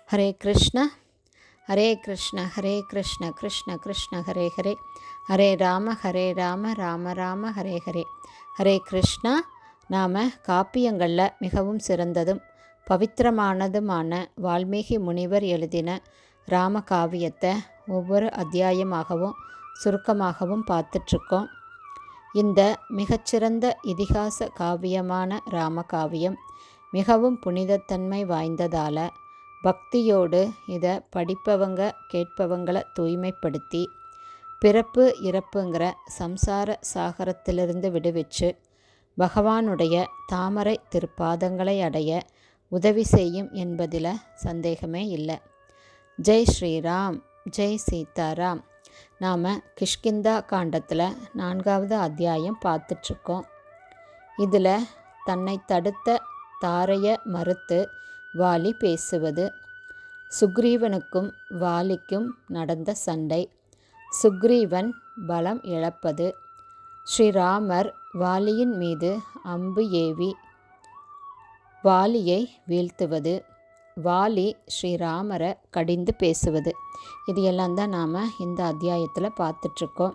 ஹரே கிருஷ்ண ஹரே கிருஷ்ண ஹரே கிருஷ்ண கிருஷ்ண கிருஷ்ண ஹரே ஹரே ஹரே ராம ஹரே ராம ராம ராம ஹரே ஹரே ஹரே கிருஷ்ணா நாம் காப்பியங்களில் மிகவும் சிறந்ததும் பவித்திரமானதுமான வால்மீகி முனிவர் எழுதின ராம காவியத்தை ஒவ்வொரு அத்தியாயமாகவும் சுருக்கமாகவும் பார்த்துட்ருக்கோம் இந்த மிகச்சிறந்த இதிகாச காவியமான ராமகாவியம் மிகவும் புனிதத்தன்மை வாய்ந்ததால் பக்தியோடு இதை படிப்பவங்க கேட்பவங்களை தூய்மைப்படுத்தி பிறப்பு இறப்புங்கிற சம்சார சாகரத்திலிருந்து விடுவிச்சு பகவானுடைய தாமரை திருப்பாதங்களை அடைய உதவி செய்யும் என்பதில் சந்தேகமே இல்லை ஜெய் ஸ்ரீராம் ஜெய் சீதாராம் நாம் கிஷ்கிந்தா காண்டத்தில் நான்காவது அத்தியாயம் பார்த்துட்ருக்கோம் இதில் தன்னை தடுத்த தாரைய மறுத்து வாலி பேசுவது சுக்ரீவனுக்கும் வாலிக்கும் நடந்த சண்டை சுக்ரீவன் பலம் இழப்பது ஸ்ரீராமர் வாலியின் மீது அம்பு ஏவி வாலியை வீழ்த்துவது வாலி ஸ்ரீராமரை கடிந்து பேசுவது இது எல்லாம் தான் நாம் இந்த அத்தியாயத்தில் பார்த்துட்ருக்கோம்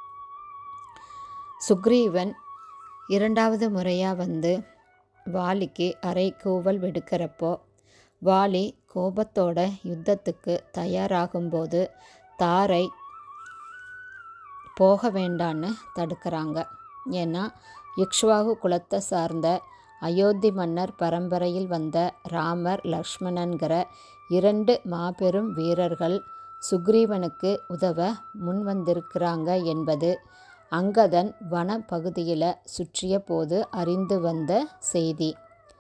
சுக்ரீவன் இரண்டாவது முறையாக வந்து வாலிக்கு அரை கூவல் விடுக்கிறப்போ வாலி கோபத்தோட யுத்தத்துக்கு தயாராகும்போது தாரை போக வேண்டான்னு தடுக்கிறாங்க ஏன்னா இக்ஷ்வாகு குலத்தை சார்ந்த அயோத்தி மன்னர் பரம்பரையில் வந்த ராமர் லக்ஷ்மணன்கிற இரண்டு மாபெரும் வீரர்கள் சுக்ரீவனுக்கு உதவ முன் வந்திருக்கிறாங்க என்பது அங்கதன் வன பகுதியில் சுற்றிய போது அறிந்து வந்த செய்தி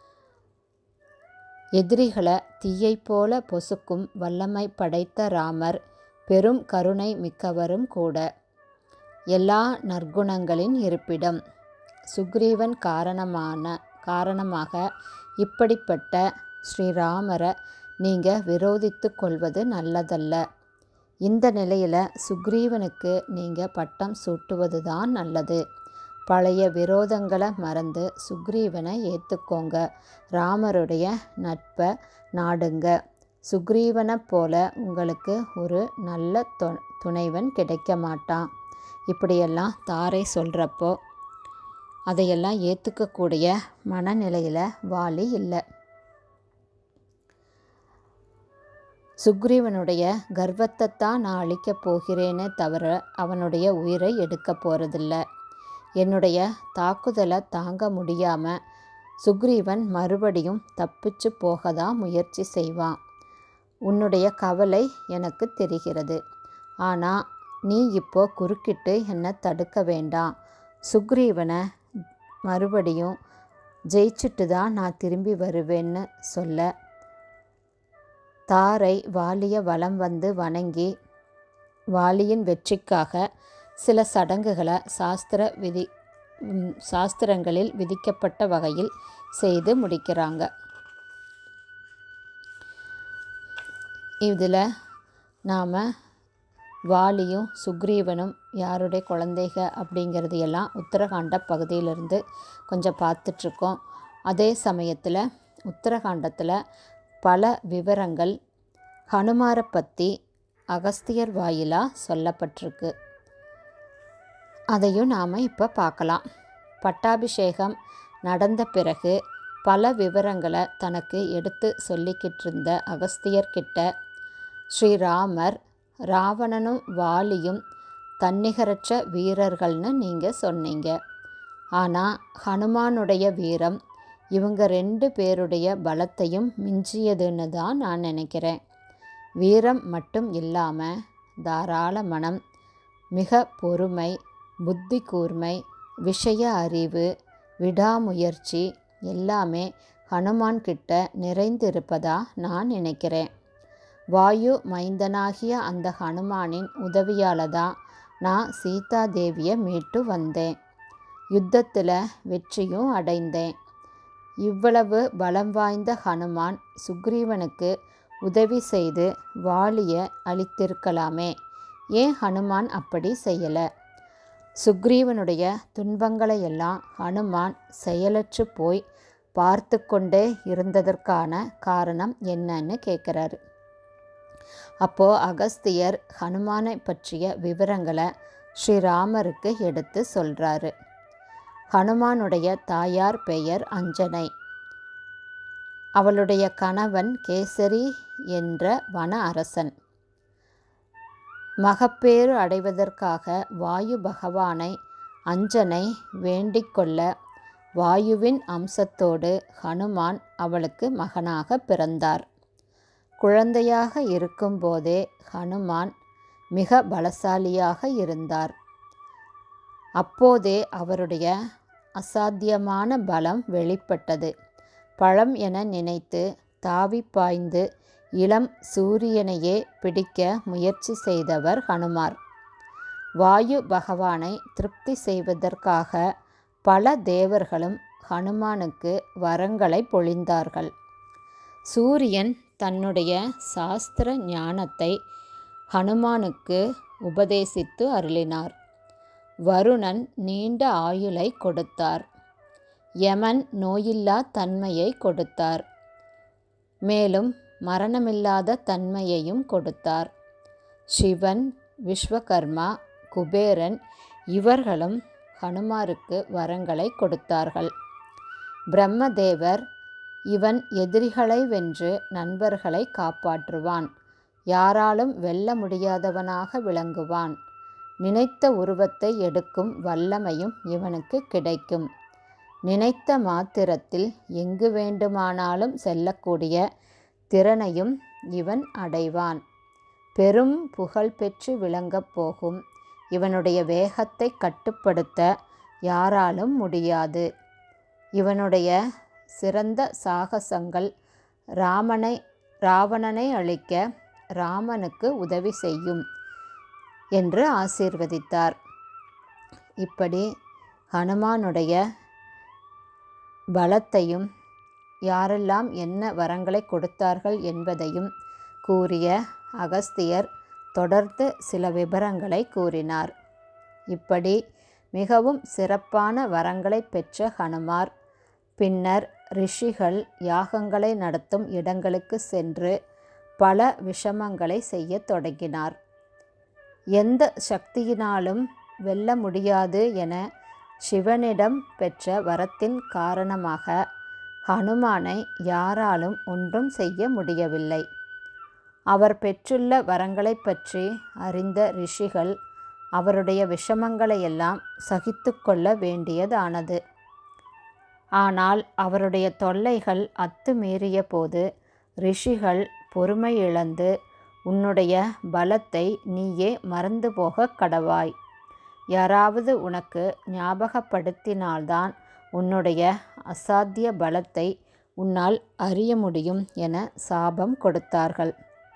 எதிரிகளை தீயை போல பொசுக்கும் வல்லமை படைத்த ராமர் பெரும் கருணை மிக்கவரும் கூட எல்லா நற்குணங்களின் இருப்பிடம் சுக்ரீவன் காரணமான காரணமாக இப்படிப்பட்ட ஸ்ரீராமரை நீங்கள் விரோதித்து கொள்வது நல்லதல்ல இந்த நிலையில் சுக்ரீவனுக்கு நீங்கள் பட்டம் சூட்டுவது தான் நல்லது பழைய விரோதங்களை மறந்து சுக்ரீவனை ஏற்றுக்கோங்க ராமருடைய நட்பை நாடுங்க சுக்ரீவனை போல உங்களுக்கு ஒரு நல்ல து துணைவன் கிடைக்க மாட்டான் இப்படியெல்லாம் தாரை சொல்கிறப்போ அதையெல்லாம் ஏற்றுக்கக்கூடிய மனநிலையில் வாலி இல்லை சுக்ரீவனுடைய கர்வத்தை தான் நான் அழிக்கப் போகிறேனே தவிர அவனுடைய உயிரை எடுக்க போகிறதில்ல என்னுடைய தாக்குதலை தாங்க முடியாமல் சுக்ரீவன் மறுபடியும் தப்பிச்சு போக தான் முயற்சி செய்வான் உன்னுடைய கவலை எனக்கு தெரிகிறது ஆனால் நீ இப்போ குறுக்கிட்டு என்னை தடுக்க வேண்டாம் சுக்ரீவனை மறுபடியும் ஜெயிச்சுட்டு தான் நான் திரும்பி வருவேன்னு சொல்ல தாரை வாலிய வலம் வந்து வணங்கி வாலியின் வெற்றிக்காக சில சடங்குகளை சாஸ்திர விதி சாஸ்திரங்களில் விதிக்கப்பட்ட வகையில் செய்து முடிக்கிறாங்க இதில் நாம் வாலியும் சுக்ரீவனும் யாருடைய குழந்தைக அப்படிங்கிறது எல்லாம் உத்தரகாண்ட பகுதியிலிருந்து கொஞ்சம் பார்த்துட்ருக்கோம் அதே சமயத்தில் உத்தரகாண்டத்தில் பல விவரங்கள் ஹனுமாரை பற்றி அகஸ்தியர் வாயிலாக சொல்லப்பட்டிருக்கு அதையும் நாம் இப்போ பார்க்கலாம் பட்டாபிஷேகம் நடந்த பிறகு பல விவரங்களை தனக்கு எடுத்து சொல்லிக்கிட்டு இருந்த அகஸ்தியர்கிட்ட ஸ்ரீராமர் ராவணனும் வாலியும் தன்னிகரற்ற வீரர்கள்னு நீங்கள் சொன்னீங்க ஆனால் ஹனுமானுடைய வீரம் இவங்க ரெண்டு பேருடைய பலத்தையும் மிஞ்சியதுன்னு தான் நான் நினைக்கிறேன் வீரம் மட்டும் இல்லாமல் தாராள மனம் மிக பொறுமை புத்தி கூர்மை விஷய அறிவு விடாமுயற்சி எல்லாமே ஹனுமான் கிட்ட நிறைந்திருப்பதா நான் நினைக்கிறேன் வாயு மைந்தனாகிய அந்த ஹனுமானின் உதவியால் தான் நான் சீதா தேவியை மீட்டு வந்தேன் யுத்தத்தில் வெற்றியும் அடைந்தேன் இவ்வளவு பலம் வாய்ந்த ஹனுமான் சுக்ரீவனுக்கு உதவி செய்து வாலியை அழித்திருக்கலாமே ஏன் ஹனுமான் அப்படி செய்யலை சுக்ரீவனுடைய துன்பங்களையெல்லாம் ஹனுமான் செயலற்று போய் பார்த்து கொண்டே இருந்ததற்கான காரணம் என்னன்னு கேட்குறாரு அப்போ அகஸ்தியர் ஹனுமானை பற்றிய விவரங்களை ஸ்ரீராமருக்கு எடுத்து சொல்றாரு ஹனுமானுடைய தாயார் பெயர் அஞ்சனை அவளுடைய கணவன் கேசரி என்ற வன அரசன் மகப்பேறு அடைவதற்காக வாயு பகவானை அஞ்சனை வேண்டிக் கொள்ள வாயுவின் அம்சத்தோடு ஹனுமான் அவளுக்கு மகனாக பிறந்தார் குழந்தையாக இருக்கும்போதே ஹனுமான் மிக பலசாலியாக இருந்தார் அப்போதே அவருடைய அசாத்தியமான பலம் வெளிப்பட்டது பழம் என நினைத்து தாவி பாய்ந்து இளம் சூரியனையே பிடிக்க முயற்சி செய்தவர் ஹனுமார் வாயு பகவானை திருப்தி செய்வதற்காக பல தேவர்களும் ஹனுமானுக்கு வரங்களை பொழிந்தார்கள் சூரியன் தன்னுடைய சாஸ்திர ஞானத்தை ஹனுமானுக்கு உபதேசித்து அருளினார் வருணன் நீண்ட ஆயுளை கொடுத்தார் யமன் நோயில்லா தன்மையை கொடுத்தார் மேலும் மரணமில்லாத தன்மையையும் கொடுத்தார் சிவன் விஸ்வகர்மா குபேரன் இவர்களும் ஹனுமாருக்கு வரங்களை கொடுத்தார்கள் பிரம்மதேவர் இவன் எதிரிகளை வென்று நண்பர்களை காப்பாற்றுவான் யாராலும் வெல்ல முடியாதவனாக விளங்குவான் நினைத்த உருவத்தை எடுக்கும் வல்லமையும் இவனுக்கு கிடைக்கும் நினைத்த மாத்திரத்தில் எங்கு வேண்டுமானாலும் செல்லக்கூடிய திறனையும் இவன் அடைவான் பெரும் புகழ் பெற்று விளங்கப் போகும் இவனுடைய வேகத்தை கட்டுப்படுத்த யாராலும் முடியாது இவனுடைய சிறந்த சாகசங்கள் ராமனை ராவணனை அழிக்க ராமனுக்கு உதவி செய்யும் என்று ஆசீர்வதித்தார் இப்படி ஹனுமானுடைய பலத்தையும் யாரெல்லாம் என்ன வரங்களை கொடுத்தார்கள் என்பதையும் கூறிய அகஸ்தியர் தொடர்ந்து சில விவரங்களை கூறினார் இப்படி மிகவும் சிறப்பான வரங்களை பெற்ற ஹனுமார் பின்னர் ரிஷிகள் யாகங்களை நடத்தும் இடங்களுக்கு சென்று பல விஷமங்களை செய்யத் தொடங்கினார் எந்த சக்தியினாலும் வெல்ல முடியாது என சிவனிடம் பெற்ற வரத்தின் காரணமாக ஹனுமானை யாராலும் ஒன்றும் செய்ய முடியவில்லை அவர் பெற்றுள்ள வரங்களை பற்றி அறிந்த ரிஷிகள் அவருடைய விஷமங்களையெல்லாம் சகித்து கொள்ள வேண்டியதானது ஆனால் அவருடைய தொல்லைகள் அத்துமீறிய போது ரிஷிகள் பொறுமை இழந்து உன்னுடைய பலத்தை நீயே மறந்து போக கடவாய் யாராவது உனக்கு ஞாபகப்படுத்தினால்தான் உன்னுடைய அசாத்திய பலத்தை உன்னால் அறிய முடியும் என சாபம் கொடுத்தார்கள்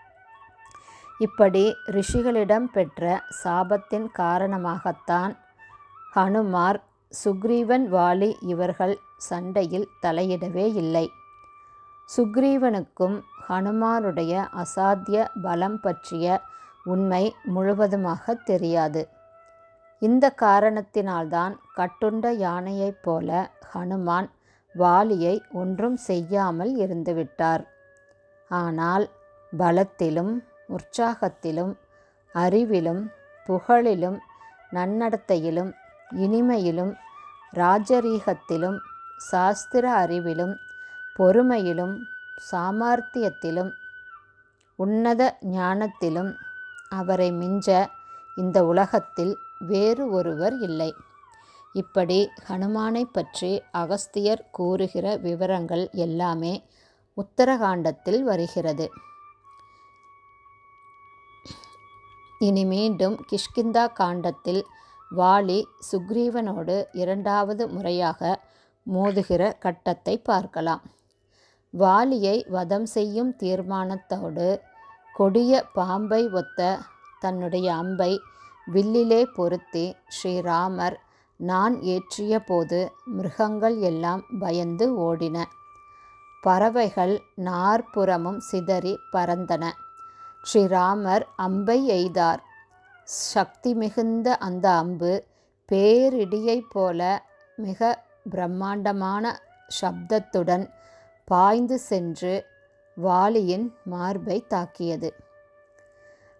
இப்படி ரிஷிகளிடம் பெற்ற சாபத்தின் காரணமாகத்தான் ஹனுமார் சுக்ரீவன் வாலி இவர்கள் சண்டையில் தலையிடவே இல்லை சுக்ரீவனுக்கும் ஹனுமாருடைய அசாத்திய பலம் பற்றிய உண்மை முழுவதுமாக தெரியாது இந்த காரணத்தினால்தான் கட்டுண்ட யானையைப் போல ஹனுமான் வாலியை ஒன்றும் செய்யாமல் இருந்துவிட்டார் ஆனால் பலத்திலும் உற்சாகத்திலும் அறிவிலும் புகழிலும் நன்னடத்தையிலும் இனிமையிலும் ராஜரீகத்திலும் சாஸ்திர அறிவிலும் பொறுமையிலும் சாமர்த்தியத்திலும் உன்னத ஞானத்திலும் அவரை மிஞ்ச இந்த உலகத்தில் வேறு ஒருவர் இல்லை இப்படி ஹனுமானை பற்றி அகஸ்தியர் கூறுகிற விவரங்கள் எல்லாமே உத்தரகாண்டத்தில் வருகிறது இனி மீண்டும் கிஷ்கிந்தா காண்டத்தில் வாலி சுக்ரீவனோடு இரண்டாவது முறையாக மோதுகிற கட்டத்தை பார்க்கலாம் வாலியை வதம் செய்யும் தீர்மானத்தோடு கொடிய பாம்பை ஒத்த தன்னுடைய அம்பை வில்லிலே பொருத்தி ஸ்ரீராமர் நான் ஏற்றிய போது மிருகங்கள் எல்லாம் பயந்து ஓடின பறவைகள் நாற்புறமும் சிதறி பறந்தன ஸ்ரீராமர் அம்பை எய்தார் சக்தி மிகுந்த அந்த அம்பு பேரிடியைப் போல மிக பிரம்மாண்டமான சப்தத்துடன் பாய்ந்து சென்று வாலியின் மார்பை தாக்கியது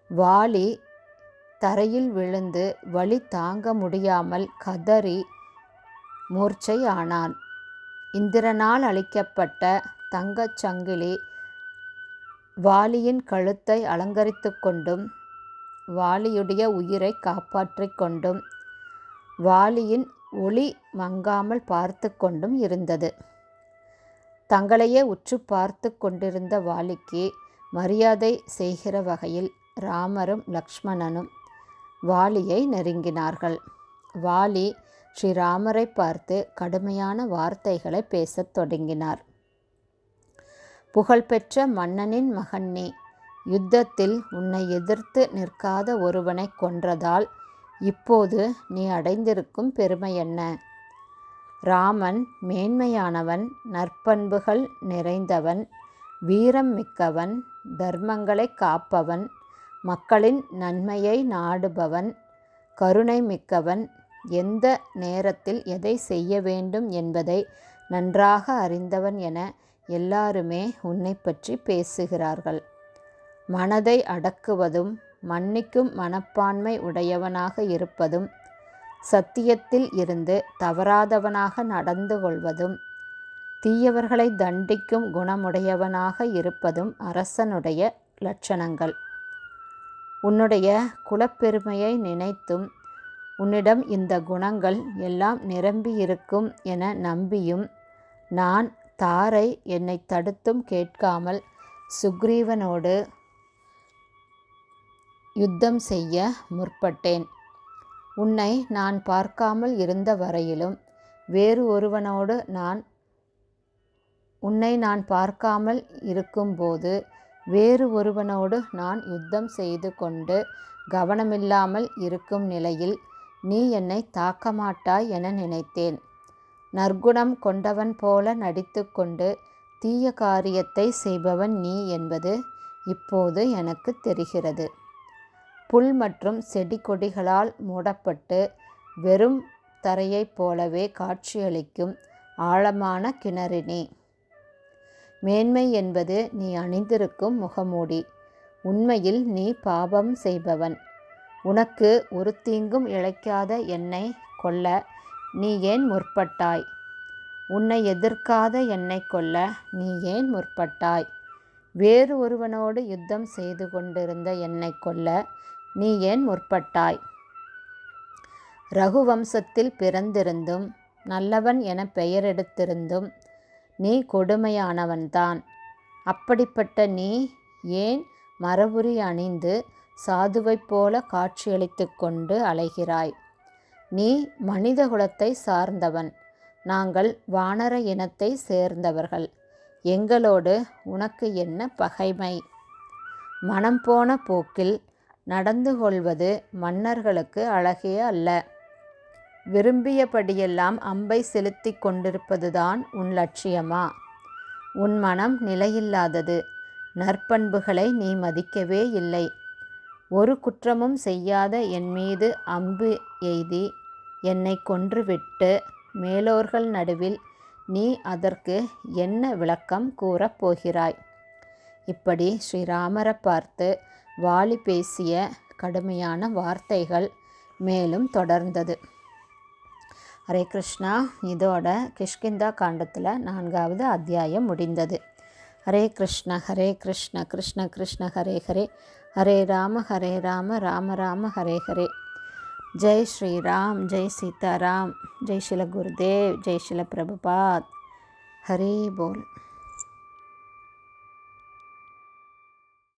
வாலி தரையில் விழுந்து வலி தாங்க முடியாமல் கதறி மூர்ச்சை ஆனான் இந்திரனால் அளிக்கப்பட்ட தங்கச் சங்கிலி வாலியின் கழுத்தை அலங்கரித்து கொண்டும் வாலியுடைய உயிரை காப்பாற்றி கொண்டும் வாலியின் ஒளி மங்காமல் பார்த்து கொண்டும் இருந்தது தங்களையே உற்று பார்த்து கொண்டிருந்த வாலிக்கு மரியாதை செய்கிற வகையில் ராமரும் லக்ஷ்மணனும் வாலியை நெருங்கினார்கள் வாலி ஸ்ரீராமரை பார்த்து கடுமையான வார்த்தைகளை பேசத் தொடங்கினார் புகழ்பெற்ற மன்னனின் மகன் நீ யுத்தத்தில் உன்னை எதிர்த்து நிற்காத ஒருவனை கொன்றதால் இப்போது நீ அடைந்திருக்கும் பெருமை என்ன ராமன் மேன்மையானவன் நற்பண்புகள் நிறைந்தவன் வீரம் மிக்கவன் தர்மங்களை காப்பவன் மக்களின் நன்மையை நாடுபவன் கருணை மிக்கவன் எந்த நேரத்தில் எதை செய்ய வேண்டும் என்பதை நன்றாக அறிந்தவன் என எல்லாருமே உன்னை பற்றி பேசுகிறார்கள் மனதை அடக்குவதும் மன்னிக்கும் மனப்பான்மை உடையவனாக இருப்பதும் சத்தியத்தில் இருந்து தவறாதவனாக நடந்து கொள்வதும் தீயவர்களை தண்டிக்கும் குணமுடையவனாக இருப்பதும் அரசனுடைய லட்சணங்கள் உன்னுடைய குலப்பெருமையை நினைத்தும் உன்னிடம் இந்த குணங்கள் எல்லாம் நிரம்பியிருக்கும் என நம்பியும் நான் தாரை என்னை தடுத்தும் கேட்காமல் சுக்ரீவனோடு யுத்தம் செய்ய முற்பட்டேன் உன்னை நான் பார்க்காமல் இருந்த வரையிலும் வேறு ஒருவனோடு நான் உன்னை நான் பார்க்காமல் இருக்கும்போது வேறு ஒருவனோடு நான் யுத்தம் செய்து கொண்டு கவனமில்லாமல் இருக்கும் நிலையில் நீ என்னை தாக்க மாட்டாய் என நினைத்தேன் நற்குணம் கொண்டவன் போல நடித்துக்கொண்டு தீய காரியத்தை செய்பவன் நீ என்பது இப்போது எனக்கு தெரிகிறது புல் மற்றும் செடி கொடிகளால் மூடப்பட்டு வெறும் தரையைப் போலவே காட்சியளிக்கும் ஆழமான கிணறினே மேன்மை என்பது நீ அணிந்திருக்கும் முகமூடி உண்மையில் நீ பாபம் செய்பவன் உனக்கு ஒரு தீங்கும் இழைக்காத என்னை கொல்ல நீ ஏன் முற்பட்டாய் உன்னை எதிர்க்காத என்னை கொல்ல நீ ஏன் முற்பட்டாய் வேறு ஒருவனோடு யுத்தம் செய்து கொண்டிருந்த என்னை கொல்ல நீ ஏன் முற்பட்டாய் ரகுவம்சத்தில் பிறந்திருந்தும் நல்லவன் என பெயரெடுத்திருந்தும் நீ கொடுமையானவன்தான் அப்படிப்பட்ட நீ ஏன் மரபுரி அணிந்து சாதுவைப் போல காட்சியளித்து கொண்டு அலைகிறாய் நீ மனித குலத்தை சார்ந்தவன் நாங்கள் வானர இனத்தை சேர்ந்தவர்கள் எங்களோடு உனக்கு என்ன பகைமை மனம் போன போக்கில் நடந்து கொள்வது மன்னர்களுக்கு அழகே அல்ல விரும்பியபடியெல்லாம் அம்பை செலுத்தி கொண்டிருப்பதுதான் உன் லட்சியமா உன் மனம் நிலையில்லாதது நற்பண்புகளை நீ மதிக்கவே இல்லை ஒரு குற்றமும் செய்யாத என் மீது அம்பு எய்தி என்னை கொன்றுவிட்டு மேலோர்கள் நடுவில் நீ அதற்கு என்ன விளக்கம் கூறப் போகிறாய் இப்படி ஸ்ரீராமரை பார்த்து வாலி பேசிய கடுமையான வார்த்தைகள் மேலும் தொடர்ந்தது ஹரே கிருஷ்ணா இதோட கிஷ்கிந்தா காண்டத்தில் நான்காவது அத்தியாயம் முடிந்தது ஹரே கிருஷ்ண ஹரே கிருஷ்ண கிருஷ்ண கிருஷ்ண ஹரே ஹரே ஹரே ராம ஹரே ராம ராம ராம ஹரே ஹரே ஜெய் ஸ்ரீராம் ஜெய் சீதாராம் ஜெய் ஸ்ரீல குருதேவ் ஜெய் ஸ்ரீல பிரபுபாத் ஹரி போல்